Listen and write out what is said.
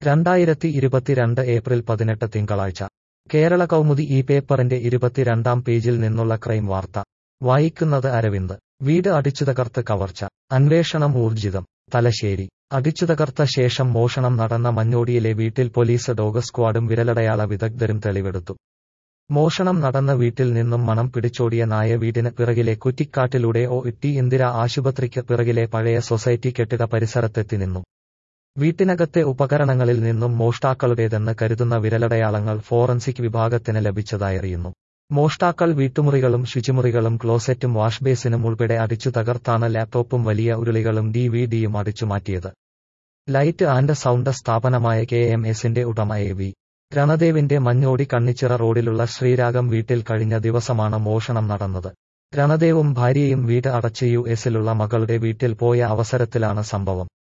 രണ്ടായിരത്തി ഇരുപത്തിരണ്ട് ഏപ്രിൽ പതിനെട്ട് തിങ്കളാഴ്ച കേരള കൗമുദി ഈ പേപ്പറിന്റെ ഇരുപത്തിരണ്ടാം പേജിൽ നിന്നുള്ള ക്രൈം വാർത്ത വായിക്കുന്നത് അരവിന്ദ് വീട് അടിച്ചുതകർത്ത് കവർച്ച അന്വേഷണം ഊർജിതം തലശ്ശേരി അടിച്ചുതകർത്ത ശേഷം മോഷണം നടന്ന മഞ്ഞോടിയിലെ വീട്ടിൽ പോലീസ് ഡോഗ് സ്ക്വാഡും വിരലടയാള വിദഗ്ധരും തെളിവെടുത്തു മോഷണം നടന്ന വീട്ടിൽ നിന്നും മണം പിടിച്ചോടിയ നായ വീടിന് പിറകിലെ കുറ്റിക്കാട്ടിലൂടെ ഒ ടി ഇന്ദിര ആശുപത്രിക്ക് പിറകിലെ പഴയ സൊസൈറ്റി കെട്ടിട പരിസരത്തെത്തി നിന്നു വീട്ടിനകത്തെ ഉപകരണങ്ങളിൽ നിന്നും മോഷ്ടാക്കളുടേതെന്ന് കരുതുന്ന വിരലടയാളങ്ങൾ ഫോറൻസിക് വിഭാഗത്തിന് ലഭിച്ചതായറിയുന്നു മോഷ്ടാക്കൾ വീട്ടുമുറികളും ശുചിമുറികളും ക്ലോസറ്റും വാഷ്ബേസിനും ഉൾപ്പെടെ അടിച്ചു തകർത്താണ് ലാപ്ടോപ്പും വലിയ ഉരുളികളും ഡി വി ഡിയും അടിച്ചുമാറ്റിയത് ലൈറ്റ് ആൻഡ് സൗണ്ട് സ്ഥാപനമായ കെ എം എസിന്റെ ഉടമ എ വി രണദേവിന്റെ മഞ്ഞോടി കണ്ണിച്ചിറ റോഡിലുള്ള ശ്രീരാഗം വീട്ടിൽ കഴിഞ്ഞ ദിവസമാണ് മോഷണം നടന്നത് രണദേവും ഭാര്യയും വീട് അടച്ച് യു എസിലുള്ള മകളുടെ വീട്ടിൽ പോയ അവസരത്തിലാണ് സംഭവം